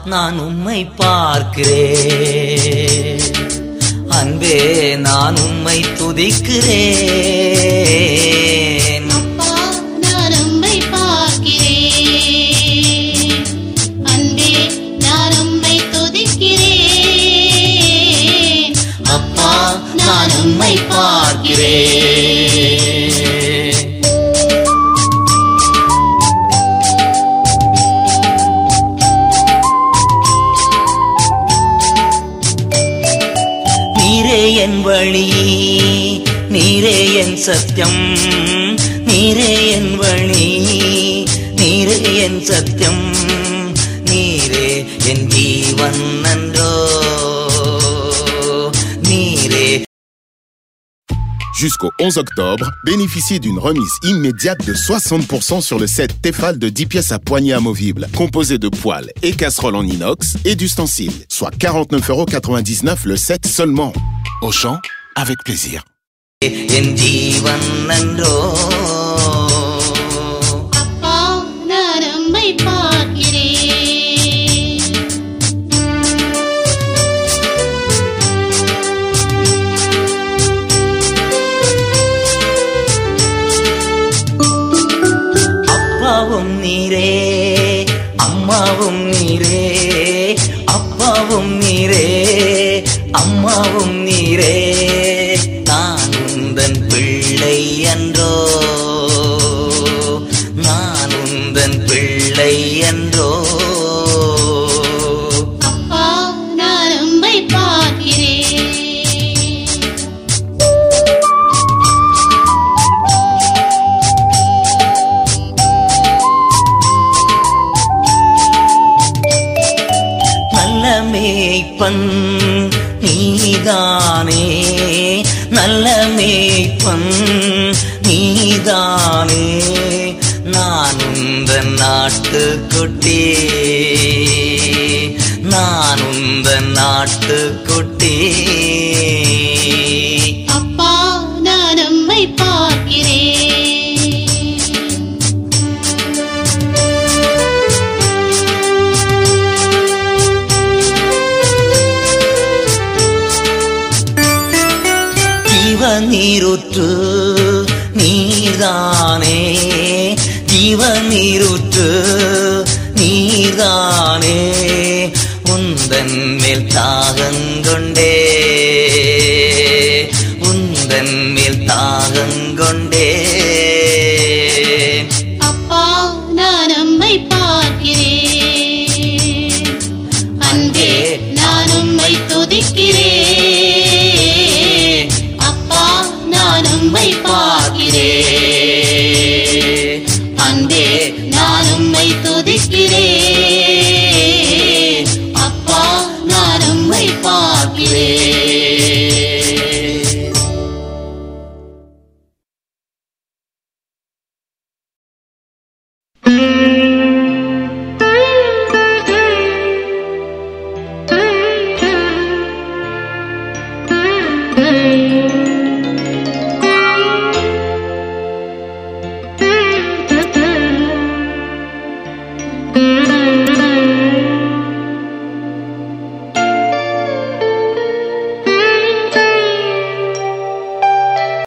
நான் உம்மை பார்க்கிறேன் அன்பே நான் உம்மை துதிக்கிறேன் அப்பா நான் உம்மை பார்க்கிறேன் அன்பே நான் உம்மை துதிக்கிறேன் அப்பா நான் உம்மை பார்க்கிறேன் நீரே என் வழி நீரே என் சத்தியம் நீரே என் வழி நீரே என் சத்தியம் நீரே என் ஜீவன் நன்றோ நீரே Jusqu'au 11 octobre, bénéficiez d'une remise immédiate de 60% sur le set Tefal de 10 pièces à poignée amovible, composé de poêles et casseroles en inox et d'ustensiles, soit 49,99€ le set seulement. Auchan, avec plaisir. என் ஜீவன் நன்றோ அப்பா நான் உம்மை பார்க்கிறேன் அப்பாவும் நீரே அம்மாவும் நீரே அப்பாவும் நீரே அம்மாவும் நீரே நான் உந்தன் பிள்ளை அன்றோ நான் உந்தன் பிள்ளை அன்றோ அப்பா நான் உம்மை பார்க்கிறேன் நல்ல மேய்ப்பன் நீதானே நல்ல மேய்ப்பன் நீதானே நான் உந்த நாட்டுக்குட்டி நான் உந்த நாட்டுக்குட்டி அப்பா நான் உம்மை பார்க்கிறேன் ஜீவநீருற்று நீதானே ஜீவநீருற்று நீதானே உந்தன் மேல் தாகங்கொண்டே உந்தன் மேல் தாகங்கொண்டே அப்பா நான் உம்மை பார்க்கிறேன் அன்பே நான் உம்மை துதிக்கிறேன் அப்பா நான் உம்மை பார்க்கிறேன் அன்பே நான் உம்மை துதிக்கிறேன் அப்பா நான் உம்மை பார்க்கிறேன் Thank you.